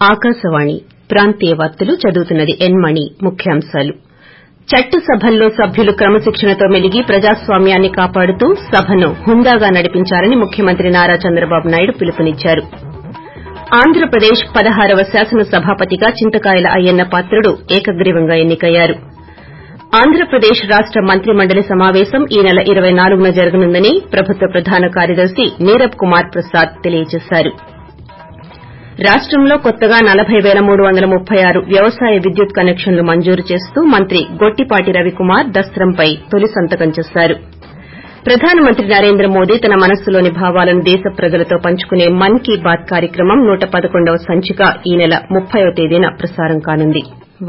ఆకాశవాణి ప్రాంతీయ వార్తలు చదువుతున్నది ఎన్ మణి ముఖ్యాంశాలు చట్టసభల్లో సభ్యులు క్రమశిక్షణతో మెలిగి ప్రజాస్వామ్యాన్ని కాపాడుతూ సభను హుందాగా నడిపించాలని ముఖ్యమంత్రి నారా చంద్రబాబు నాయుడు పిలుపునిచ్చారు ఆంధ్రప్రదేశ్ పదహారవ శాసనసభాపతిగా చింతకాయల అయ్యన్న పాత్రుడు ఏకగ్రీవంగా ఎన్నికయ్యారు ఆంధ్రప్రదేశ్ రాష్ట మంత్రిమండలి సమావేశం ఈ నెల ఇరవై నాలుగున జరగనుందని ప్రభుత్వ ప్రధాన కార్యదర్శి నీరబ్ కుమార్ ప్రసాద్ తెలియజేశారు రాష్టంలో కొత్తగా నలబై పేల మూడు వందల ముప్పై ఆరు వ్యవసాయ విద్యుత్ కనెక్షన్లు మంజూరు చేస్తూ మంత్రి గొట్టిపాటి రవికుమార్ దస్తంపై తొలి సంతకం చేశారు ప్రధానమంత్రి నరేంద్ర మోదీ తన మనస్సులోని భావాలను దేశ ప్రజలతో పంచుకునే మన్ కీ బాత్ కార్యక్రమం నూట పదకొండవ సంచిక ఈ నెల ముప్పైవ తేదీన ప్రసారం కానుంది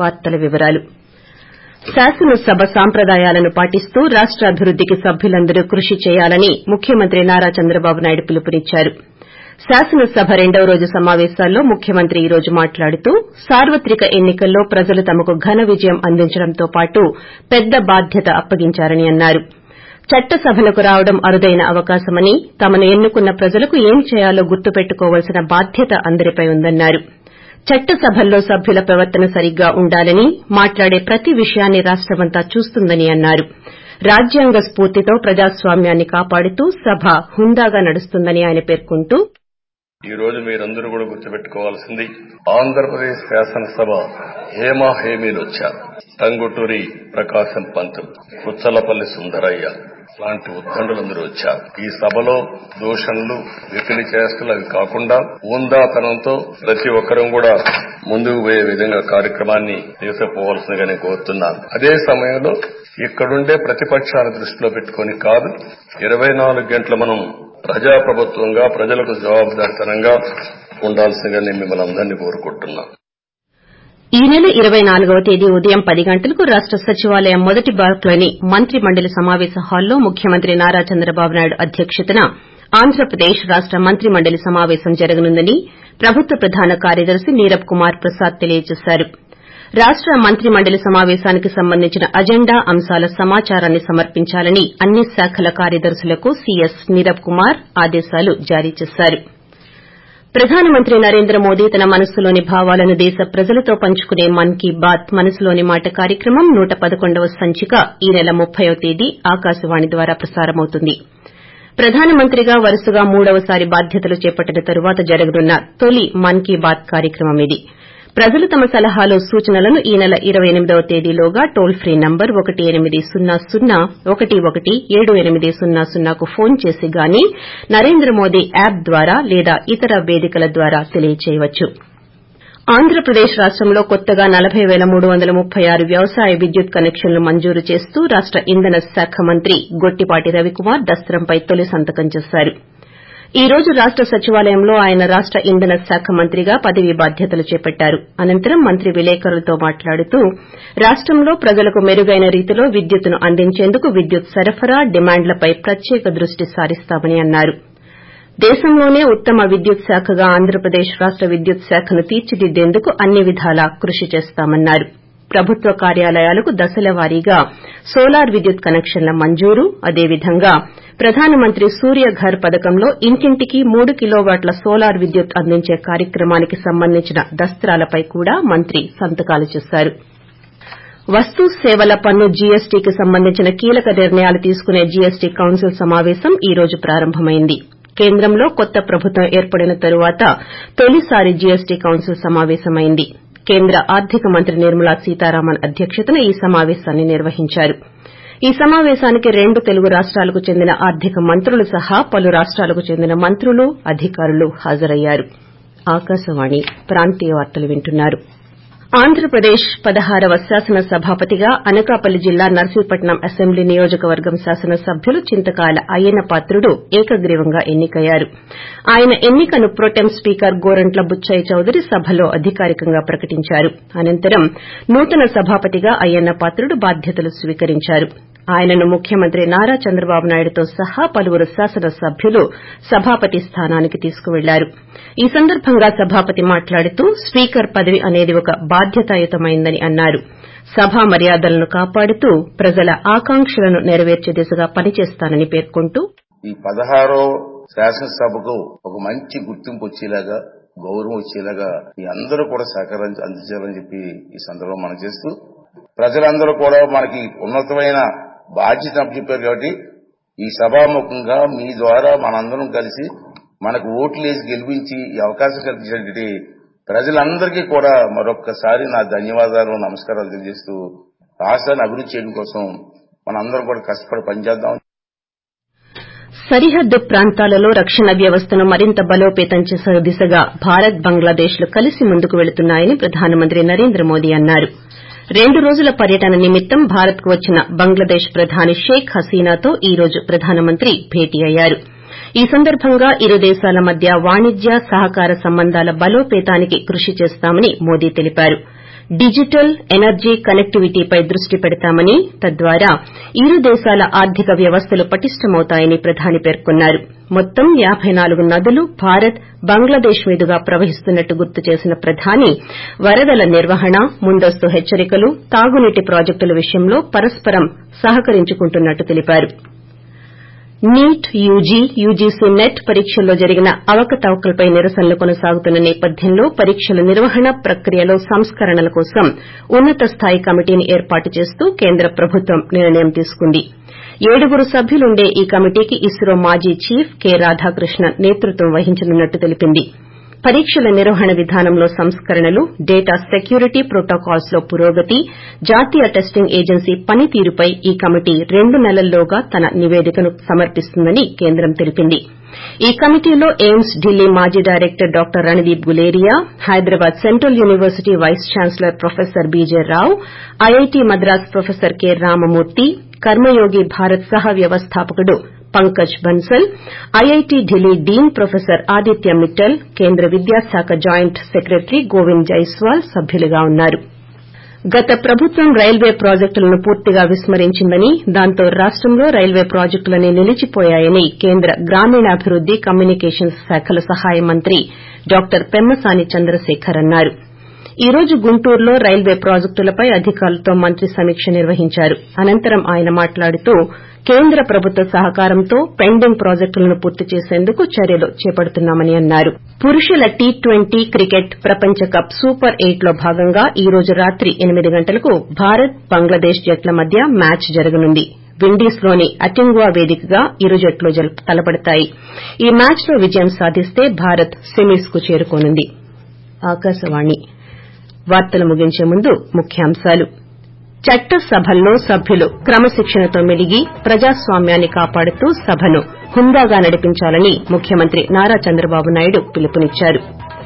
శాసనసభ సాంప్రదాయాలను పాటిస్తూ రాష్ట అభివృద్దికి సభ్యులందరూ కృషి చేయాలని ముఖ్యమంత్రి నారా చంద్రబాబు నాయుడు పిలుపునిచ్చారు శాసనసభ రెండవ రోజు సమావేశాల్లో ముఖ్యమంత్రి ఈ రోజు మాట్లాడుతూ సార్వత్రిక ఎన్ని కల్లో ప్రజలు తమకు ఘన విజయం అందించడంతో పాటు పెద్ద బాధ్యత అప్పగించారని అన్నారు చట్టసభలకు రావడం అరుదైన అవకాశమని తమను ఎన్నుకున్న ప్రజలకు ఏం చేయాలో గుర్తుపెట్టుకోవాల్సిన బాధ్యత అందరిపై ఉందన్నారు చట్టసభల్లో సభ్యుల ప్రవర్తన సరిగ్గా ఉండాలని మాట్లాడే ప్రతి విషయాన్ని రాష్టమంతా చూస్తుందని అన్నారు రాజ్యాంగ స్పూర్తితో ప్రజాస్వామ్యాన్ని కాపాడుతూ సభ హుందాగా నడుస్తుందని ఆయన పేర్కొంటూ ఈ రోజు మీరందరూ కూడా గుర్తుపెట్టుకోవాల్సింది ఆంధ్రప్రదేశ్ శాసనసభ హేమా హేమీలు వచ్చారు టంగుటూరి ప్రకాశం పంతులు కుచ్చలపల్లి సుందరయ్య లాంటి ఉద్దండులందరూ వచ్చారు ఈ సభలో దూషణలు వెకిలి చేష్టలు అవి కాకుండా ఊందాతనంతో ప్రతి ఒక్కరూ కూడా ముందుకు పోయే విధంగా కార్యక్రమాన్ని తీసుకుపోవాల్సిందిగా నేను కోరుతున్నాను అదే సమయంలో ఇక్కడుండే ప్రతిపక్షాన్ని దృష్టిలో పెట్టుకుని కాదు ఇరవై నాలుగు గంటలు మనం ప్రజాప్రభుత్వంగా ప్రజలకు జవాబుదారితనంగా ఉండాల్సిందిగా నేను మిమ్మల్ని అందరినీ కోరుకుంటున్నాను ఈ నెల ఇరవై నాలుగవ తేదీ ఉదయం పది గంటలకు రాష్ట సచివాలయం మొదటి బ్లాక్లోని మంత్రి మండలి సమావేశ హాల్లో ముఖ్యమంత్రి నారా చంద్రబాబు నాయుడు అధ్యక్షతన ఆంధ్రప్రదేశ్ రాష్ట మంత్రి మండలి సమావేశం జరగనుందని ప్రభుత్వ ప్రధాన కార్యదర్శి నీరబ్ కుమార్ ప్రసాద్ తెలియజేశారు రాష్ట మంత్రి మండలి సమావేశానికి సంబంధించిన అజెండా అంశాల సమాచారాన్ని సమర్పించాలని అన్ని శాఖల కార్యదర్శులకు సీఎస్ నీరబ్ కుమార్ ఆదేశాలు జారీ చేశారు ప్రధానమంత్రి నరేంద్ర మోదీ తన మనస్సులోని భావాలను దేశ ప్రజలతో పంచుకునే మన్ కీ బాత్ మనసులోని మాట కార్యక్రమం నూట పదకొండవ సంచిక ఈ నెల ముప్పైవ తేదీ ఆకాశవాణి ద్వారా ప్రసారమవుతుంది ప్రధానమంత్రిగా వరుసగా మూడవసారి బాధ్యతలు చేపట్టిన తరువాత జరగనున్న తొలి మన్ కీ బాత్ కార్యక్రమం ఇది ప్రజలు తమ సలహాలు సూచనలను ఈ నెల ఇరవై ఎనిమిదవ తేదీలోగా టోల్ ఫ్రీ నంబర్ ఒకటి ఎనిమిది సున్నా సున్నా ఒకటి ఒకటి ఏడు ఎనిమిది సున్నా సున్నాకు ఫోన్ చేసి గానీ నరేంద్ర మోదీ యాప్ ద్వారా లేదా ఇతర వేదికల ద్వారా తెలియచేయవచ్చు ఆంధ్రప్రదేశ్ రాష్టంలో కొత్తగా నలబై పేల మూడు వందల ముప్పై ఆరు వ్యవసాయ విద్యుత్ కనెక్షన్లు మంజూరు చేస్తూ రాష్ట ఇంధన శాఖ మంత్రి గొట్టిపాటి రవికుమార్ దస్తంపై తొలి సంతకం చేశారు ఈ రోజు రాష్ట సచివాలయంలో ఆయన రాష్ట ఇంధన శాఖ మంత్రిగా పదవీ బాధ్యతలు చేపట్టారు అనంతరం మంత్రి విలేకరులతో మాట్లాడుతూ రాష్టంలో ప్రజలకు మెరుగైన రీతిలో విద్యుత్తును అందించేందుకు విద్యుత్ సరఫరా డిమాండ్లపై ప్రత్యేక దృష్టి సారిస్తామని అన్నారు దేశంలోనే ఉత్తమ విద్యుత్ శాఖగా ఆంధ్రప్రదేశ్ రాష్ట విద్యుత్ శాఖను తీర్చిదిద్దేందుకు అన్ని విధాలా కృషి చేస్తామన్నారు ప్రభుత్వ కార్యాలయాలకు దశల వారీగా సోలార్ విద్యుత్ కనెక్షన్ల మంజూరు అదేవిధంగా ప్రధానమంత్రి సూర్యఘర్ పథకంలో ఇంటింటికి మూడు కిలోవాట్ల సోలార్ విద్యుత్ అందించే కార్యక్రమానికి సంబంధించిన దస్తాలపై కూడా మంత్రి సంతకాలు చేశారు వస్తు సేవల పన్ను జీఎస్టీకి సంబంధించిన కీలక నిర్ణయాలు తీసుకునే జీఎస్టీ కౌన్సిల్ సమావేశం ఈ రోజు ప్రారంభమైంది కేంద్రంలో కొత్త ప్రభుత్వం ఏర్పడిన తరువాత తొలిసారి జీఎస్టీ కౌన్సిల్ సమావేశమైంది కేంద్ర ఆర్థిక మంత్రి నిర్మలా సీతారామన్ అధ్యక్షతన ఈ సమావేశాన్ని నిర్వహించారు ఈ సమావేశానికి రెండు తెలుగు రాష్టాలకు చెందిన ఆర్థిక మంత్రులు సహా పలు రాష్టాలకు చెందిన మంత్రులు అధికారులు హాజరయ్యారు ఆంధ్రప్రదేశ్ పదహారవ శాసనసభాపతిగా అనకాపల్లి జిల్లా నర్సీపట్నం అసెంబ్లీ నియోజకవర్గం శాసనసభ్యులు చింతకాయల అయ్యన్న పాత్రుడు ఏకగ్రీవంగా ఎన్నికయ్యారు ఆయన ఎన్నికను ప్రొటెం స్పీకర్ గోరంట్ల బుచ్చయ్య చౌదరి సభలో అధికారికంగా ప్రకటించారు అనంతరం నూతన సభాపతిగా అయ్యన్న పాత్రుడు బాధ్యతలు స్వీకరించారు ఆయనను ముఖ్యమంత్రి నారా చంద్రబాబు నాయుడుతో సహా పలువురు శాసనసభ్యులు సభాపతి స్థానానికి తీసుకువెళ్లారు ఈ సందర్భంగా సభాపతి మాట్లాడుతూ స్పీకర్ పదవి అనేది ఒక బాధ్యతాయుతమైందని అన్నారు సభా మర్యాదలను కాపాడుతూ ప్రజల ఆకాంక్షలను నెరవేర్చే దిశగా పనిచేస్తానని పేర్కొంటూ ఈ పదహారో శాసనసభకు ఒక మంచి గుర్తింపు వచ్చేలాగా గౌరవం వచ్చేలాగా మీ అందరూ కూడా సహకారం అందించాలని చెప్పి ఈ సందర్భం మనం చేస్తూ ప్రజలందరూ కూడా మనకి ఉన్నతమైన బాధ్యత చెప్పారు కాబట్టి ఈ సభాముఖంగా మీ ద్వారా మనందరం కలిసి మనకు ఓట్లు వేసి గెలిపించి ఈ అవకాశం కల్పించినటువంటి ప్రజలందరికీ కూడా మరొక్కసారి నా ధన్యవాదాలు నమస్కారాలు తెలియజేస్తూ రాష్ట్రాన్ని అభివృద్ధి చేయడం కోసం మనందరం కూడా కష్టపడి పనిచేద్దాం సరిహద్దు ప్రాంతాలలో రక్షణ వ్యవస్థను మరింత బలోపేతం చేసే దిశగా భారత్ బంగ్లాదేశ్లు కలిసి ముందుకు వెళుతున్నాయని ప్రధానమంత్రి నరేంద్ర మోదీ అన్నారు రెండు రోజుల పర్యటన నిమిత్తం భారత్కు వచ్చిన బంగ్లాదేశ్ ప్రధాని షేక్ హసీనాతో ఈ రోజు ప్రధానమంత్రి భేటీ అయ్యారు ఈ సందర్భంగా ఇరు దేశాల మధ్య వాణిజ్య సహకార సంబంధాల బలోపేతానికి కృషి చేస్తామని మోదీ తెలిపారు డిజిటల్ ఎనర్జీ కనెక్టివిటీపై దృష్టి పెడతామని తద్వారా ఇరు దేశాల ఆర్థిక వ్యవస్థలు పటిష్టమవుతాయని ప్రధాని పేర్కొన్నారు మొత్తం యాబై నాలుగు నదులు భారత్ బంగ్లాదేశ్ మీదుగా ప్రవహిస్తున్నట్టు గుర్తు చేసిన ప్రధాని వరదల నిర్వహణ ముందస్తు హెచ్చరికలు తాగునీటి ప్రాజెక్టుల విషయంలో పరస్పరం సహకరించుకుంటున్నట్టు తెలిపారు నీట్ యూజీ యూజీసీ నెట్ పరీక్షల్లో జరిగిన అవకతవకలపై నిరసనలు కొనసాగుతున్న నేపథ్యంలో పరీక్షల నిర్వహణ ప్రక్రియలో సంస్కరణల కోసం ఉన్నత స్థాయి కమిటీని ఏర్పాటు చేస్తూ కేంద్ర ప్రభుత్వం నిర్ణయం తీసుకుంది ఏడుగురు సభ్యులుండే ఈ కమిటీకి ఇస్రో మాజీ చీఫ్ కె రాధాకృష్ణన్ నేతృత్వం వహించనున్నట్టు తెలిపింది పరీక్షల నిర్వహణ విధానంలో సంస్కరణలు డేటా సెక్యూరిటీ ప్రోటోకాల్స్ లో పురోగతి జాతీయ టెస్టింగ్ ఏజెన్సీ పనితీరుపై ఈ కమిటీ రెండు నెలల్లోగా తన నివేదికను సమర్పిస్తుందని కేంద్రం తెలిపింది ఈ కమిటీలో ఎయిమ్స్ ఢిల్లీ మాజీ director doctor Randeep Guleria Hyderabad central university vice chancellor professor B J Rao IIT Madras professor K Ramamurthy Karmayogi Bharat సహ వ్యవస్థాపకుడు Pankaj Bansal IIT Delhi dean professor Aditya Mittal కేంద్ర విద్యాశాఖ జాయింట్ సెక్రటరీ గోవింద్ జైస్వాల్ సభ్యులుగా ఉన్నారు గత ప్రభుత్వం రైల్వే ప్రాజెక్టులను పూర్తిగా విస్మరించిందని దాంతో రాష్టంలో రైల్వే ప్రాజెక్టులన్నీ నిలిచిపోయాయని కేంద్ర గ్రామీణాభివృద్ది కమ్యూనికేషన్స్ శాఖల సహాయ మంత్రి డాక్టర్ పెమ్మసాని చంద్రశేఖర్ అన్నారు ఈ రోజు గుంటూరులో రైల్వే ప్రాజెక్టులపై అధికారులతో మంత్రి సమీక్ష నిర్వహించారు అనంతరం ఆయన మాట్లాడుతూ కేంద్ర ప్రభుత్వ సహకారంతో పెండింగ్ ప్రాజెక్టులను పూర్తి చేసేందుకు చర్యలు చేపడుతున్నామని అన్నారు పురుషుల టీ ట్వంటీ క్రికెట్ ప్రపంచ కప్ సూపర్ ఎయిట్ లో భాగంగా ఈ రోజు రాత్రి ఎనిమిది గంటలకు భారత్ బంగ్లాదేశ్ జట్ల మధ్య మ్యాచ్ జరగనుంది విండీస్లోని అటింగ్వా వేదికగా ఇరు జట్లు తలపడతాయి ఈ మ్యాచ్ లో విజయం సాధిస్తే భారత్ సెమీస్ కు చేరుకోనుంది ఆకాశవాణి వార్తలు ముగించే ముందు ముఖ్యాంశాలు చట్టసభల్లో సభ్యులు క్రమశిక్షణతో మెలిగి ప్రజాస్వామ్యాన్ని కాపాడుతూ సభను హుందాగా నడిపించాలని ముఖ్యమంత్రి నారా చంద్రబాబు నాయుడు పిలుపునిచ్చారు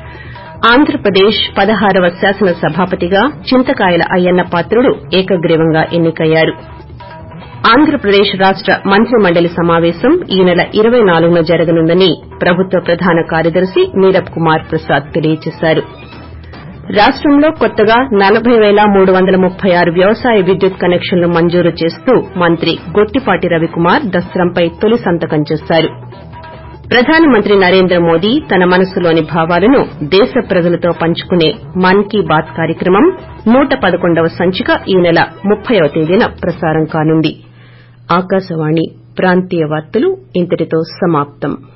ఆంధ్రప్రదేశ్ పదహారవ శాసన సభాపతిగా చింతకాయల అయ్యన్న పాత్రుడు ఏకగ్రీవంగా ఎన్నికయ్యారు ఆంధ్రప్రదేశ్ రాష్ట మంత్రిమండలి సమావేశం ఈ నెల ఇరవై నాలుగున జరగనుందని ప్రభుత్వ ప్రధాన కార్యదర్శి నీరబ్ కుమార్ ప్రసాద్ తెలియజేశారు రాష్టంలో కొత్తగా నలబై పేల మూడు వందల ముప్పై ఆరు వ్యవసాయ విద్యుత్ కనెక్షన్లు మంజూరు చేస్తూ మంత్రి గొట్టిపాటి రవికుమార్ దస్త్రంపై తొలి సంతకం చేశారు ప్రధానమంత్రి నరేంద్ర మోదీ తన మనస్సులోని భావాలను దేశ ప్రజలతో పంచుకునే మన్ కీ బాత్ కార్యక్రమం నూట పదకొండవ సంచిక ఈ నెల ముప్పైవ తేదీన ప్రసారం కానుంది ఆకాశవాణి ప్రాంతీయ వార్తలు ఇంతటితో సమాప్తం